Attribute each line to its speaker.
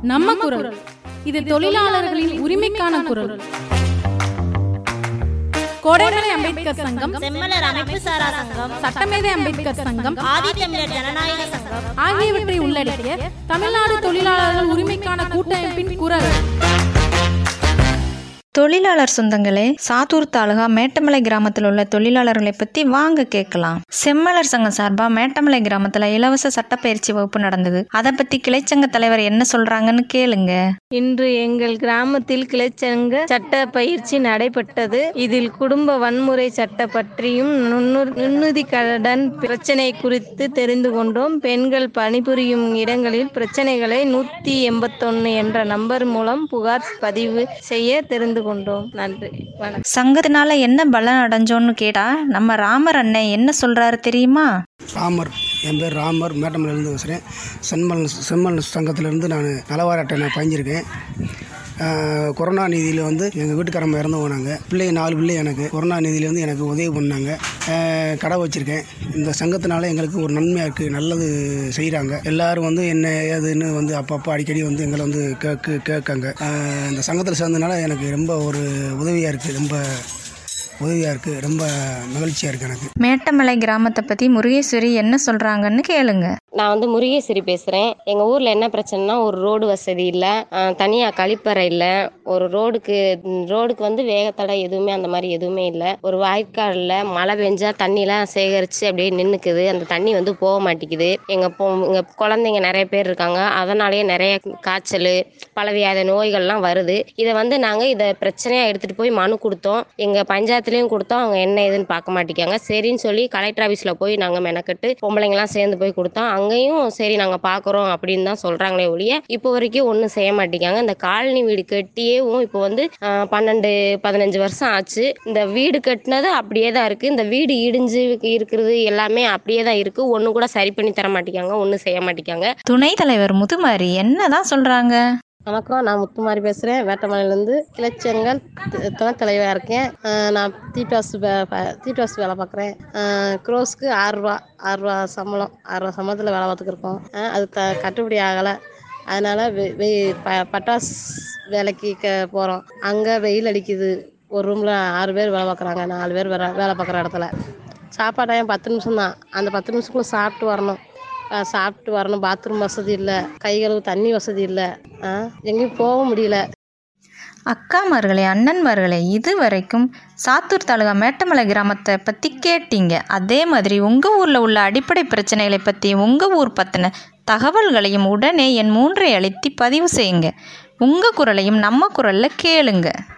Speaker 1: நம்ம குரல் இது தொழிலாளர்களின் உரிமைக்கான குரல் கோடைமலை அம்பேத்கர் சங்கம்
Speaker 2: செம்மலர் அமைப்பு சாரா சங்கம்
Speaker 1: சட்டமேதை அம்பேத்கர் சங்கம்
Speaker 2: ஆதித்தமிழர் ஜனநாயக சங்கம்
Speaker 1: ஆகியவற்றை உள்ளடக்கிய தமிழ்நாடு தொழிலாளர்கள் உரிமைக்கான கூட்டமைப்பின் குரல்
Speaker 3: தொழிலாளர் சொந்தங்களே சாத்தூர் தாலுகா மேட்டமலை கிராமத்தில் உள்ள தொழிலாளர்களை பற்றி வாங்க கேட்கலாம் செம்மலர் சங்கம் சார்பாக மேட்டமலை கிராமத்தில் இலவச சட்டப்பயிற்சி வகுப்பு நடந்தது அதை பற்றி கிளைச்சங்க தலைவர் என்ன சொல்றாங்கன்னு கேளுங்க
Speaker 4: இன்று எங்கள் கிராமத்தில் கிளைச்சங்க சட்ட பயிற்சி நடைபெற்றது இதில் குடும்ப வன்முறை சட்ட பற்றியும் நுண்ணு- நுண்ணுதி கடன் பிரச்சனை குறித்து தெரிந்து கொண்டோம் பெண்கள் பணிபுரியும் இடங்களில் பிரச்சனைகளை நூத்தி எண்பத்தொன்னு என்ற நம்பர் மூலம் புகார் பதிவு செய்ய தெரிந்து கொண்டோம் நன்றி வணக்கம்
Speaker 3: சங்கத்தினால என்ன பலன் அடைஞ்சோன்னு கேட்டா நம்ம ராமர் அண்ணன் என்ன சொல்றாரு தெரியுமா
Speaker 5: ராமர் என் பேர் ராமர் மேட்டமலையிலேருந்து பேசுகிறேன் செம்மல் செம்மல் சங்கத்திலேருந்து நான் நலவார அட்டை நான் பயஞ்சிருக்கேன் ஆஹ், கொரோனா நிதியில் வந்து எங்கள் வீட்டுக்காரம்மா இறந்து போனாங்க பிள்ளை நாலு பிள்ளை எனக்கு கொரோனா நிதியிலேருந்து எனக்கு உதவி பண்ணாங்க ஆஹ், கடை வச்சுருக்கேன் இந்த சங்கத்தினால எங்களுக்கு ஒரு நன்மையாக இருக்குது நல்லது செய்கிறாங்க எல்லாரும் வந்து என்ன ஏதுன்னு வந்து அப்பப்போ அடிக்கடி வந்து எங்களை வந்து கேக்கு கேட்காங்க ஆஹ், இந்த சங்கத்தில் சேர்ந்ததுனால எனக்கு ரொம்ப ஒரு உதவியாக இருக்குது ரொம்ப உதவியாக இருக்குது ரொம்ப மகிழ்ச்சியாக இருக்குது எனக்கு
Speaker 3: மேட்டமலை கிராமத்தை பற்றி முருகேஸ்வரி என்ன சொல்றாங்கன்னு கேளுங்க
Speaker 6: நான் வந்து முருகேஸ்வரி பேசுகிறேன் எங்கள் ஊரில் என்ன பிரச்சனைனா ஒரு ரோடு வசதி இல்லை தனியாக கழிப்பறை இல்லை ஒரு ரோடுக்கு ம், ரோடுக்கு வந்து வேகத்தடை எதுவுமே அந்த மாதிரி எதுவுமே இல்லை ஒரு வாய்க்காலில் மழை பெஞ்சா தண்ணிலாம் சேகரித்து அப்படியே நின்றுக்குது அந்த தண்ணி வந்து போக மாட்டேங்குது எங்கள் பொ எங்கள் குழந்தைங்க நிறைய பேர் இருக்காங்க அதனாலேயே நிறைய காய்ச்சல் பலவியாத நோய்கள்லாம் வருது இதை வந்து நாங்கள் இதை பிரச்சனையாக எடுத்துகிட்டு போய் மனு கொடுத்தோம் எங்கள் பஞ்சாயத்துலேயும் கொடுத்தோம் அவங்க என்ன ஏதுன்னு பார்க்க மாட்டேங்காங்க சரின்னு சொல்லி கலெக்டர் ஆஃபீஸில் போய் நாங்கள் மெனக்கட்டு பொம்பளைங்கலாம் சேர்ந்து போய் கொடுத்தோம் அங்கேயும் சரி நாங்கள் பார்க்குறோம் அப்படின்னு தான் சொல்கிறாங்களே ஒழிய இப்போ வரைக்கும் ஒன்றும் செய்ய மாட்டேங்காங்க இந்த காலனி வீடு கட்டியேவும் இப்போ வந்து ஆஹ், பன்னெண்டு பதினஞ்சு வருஷம் ஆச்சு இந்த வீடு கட்டினது அப்படியே தான் இருக்குது இந்த வீடு இடிஞ்சு இருக்கிறது எல்லாமே அப்படியே தான் இருக்குது ஒன்று கூட சரி பண்ணி தர மாட்டேங்காங்க ஒன்றும் செய்ய மாட்டேங்காங்க
Speaker 3: துணைத் தலைவர் முதுமாரி என்னதான் சொல்றாங்க
Speaker 6: வணக்கம் நான் முத்துமாரி பேசுகிறேன் வேட்டமலையிலேருந்து கிளச்சங்கள் துணைத் தலைவராக இருக்கேன் அஹ் நான் தீட்டாஸ் தீட்டாஸ் வேலை பார்க்குறேன் க்ரோஸ்க்கு ஆறுரூவா ஆறுரூவா சம்பளம் ஆறுரூவா சம்பளத்தில் வேலை பார்த்துக்கிருக்கோம் அஹ் அது த கட்டுப்படி ஆகலை அதனால் வெ வெ- ப பட்டாஸ் வேலைக்கு க போகிறோம் அங்கே வெயில் அடிக்குது ஒரு ரூமில் ஆறு பேர் வேலை பார்க்குறாங்க நாலு பேர் வேலை வேலை பார்க்குற இடத்துல சாப்பாடு டைம் பத்து நிமிஷம் தான் அந்த பத்து நிமிஷத்துக்குள்ளே சாப்பிட்டு வரணும் அஹ் சாப்பிட்டு வரணும் பாத்ரூம் வசதி இல்லை கை கழுவு தண்ணி வசதி இல்லை எங்கேயும் போக முடியல
Speaker 3: அக்காமார்களே அண்ணன்மார்களே இது வரைக்கும் சாத்தூர் தாலுகா மேட்டமலை கிராமத்தை பற்றி கேட்டீங்க அதே மாதிரி உங்கள் ஊரில் உள்ள அடிப்படை பிரச்சனைகளை பற்றி உங்கள் ஊர் பற்றின தகவல்களையும் உடனே என் மூன்றை அழுத்தி பதிவு செய்யுங்க உங்கள் குரலையும் நம்ம குரலில் கேளுங்க